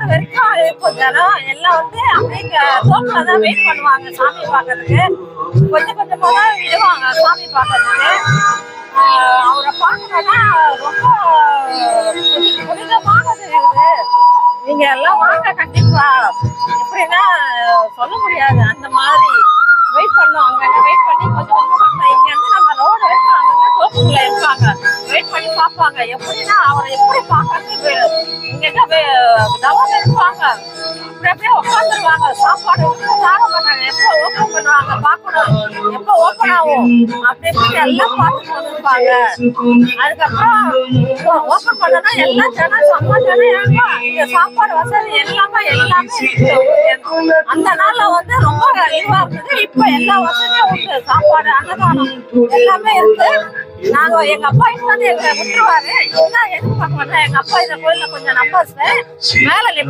வரைக்கும் இருக்கும் ஜனம் எல்லாம் வந்து அப்படியே தோப்புல தான் வெயிட் பண்ணுவாங்க சாமி பார்க்கறதுக்கு கொஞ்சம் கொஞ்சமா தான் விடுவாங்க சாமி பார்க்கறதுக்கு ஆஹ் அவரை பார்க்கணும்னா ரொம்ப புனி- புனிதமானது இது நீங்க எல்லாம் வாங்க கண்டிப்பா எப்படின்னா சொல்ல முடியாது அந்த மாதிரி வெயிட் பண்ணோம் அங்க வெயிட் பண்ணி கொஞ்சம் கொஞ்சம் பார்க்கலாம் இங்க இருந்து நம்ம ரோடு வரைக்கும் அங்கங்க தோப்புக்குள்ள இருப்பாங்க வெயிட் பண்ணி பார்ப்பாங்க எப்படின்னா அவரை எப்படி பார்க்கறது இங்க தவம் இருப்பாங்க அப்படி அப்படியே உட்காந்துருவாங்க சாப்பாடு வந்து சாக மாட்டாங்க எப்போ ஓப்பன் பண்ணுவாங்க பார்க்கணும் எப்போ ஓப்பன் ஆகும் அப்படி இப்படி எல்லாம் பார்த்துட்டு வந்துருப்பாங்க அதுக்கப்புறம் ஓப்பன் பண்ணனா எல்லா ஜனம் செம்ம ஜனம் இருக்கும் இங்க சாப்பாடு வசதி எல்லாமே எல்லாமே இருக்கு உங்களுக்கு. அந்த நாள்ல வந்து ரொம்ப இதுவா இருந்தது இப்ப எல்லா வசதியும் உண்டு சாப்பாடு அன்னதானம் எல்லாமே இருக்கு நாங்க எங்க அப்பா இங்க வந்து எங்களை விட்டுருவாரு என்ன எதிர்பார்க்க மாட்டேன் எங்க அப்பா இந்த கோயில்ல கொஞ்சம் நம்பர்ஸ் மேல lift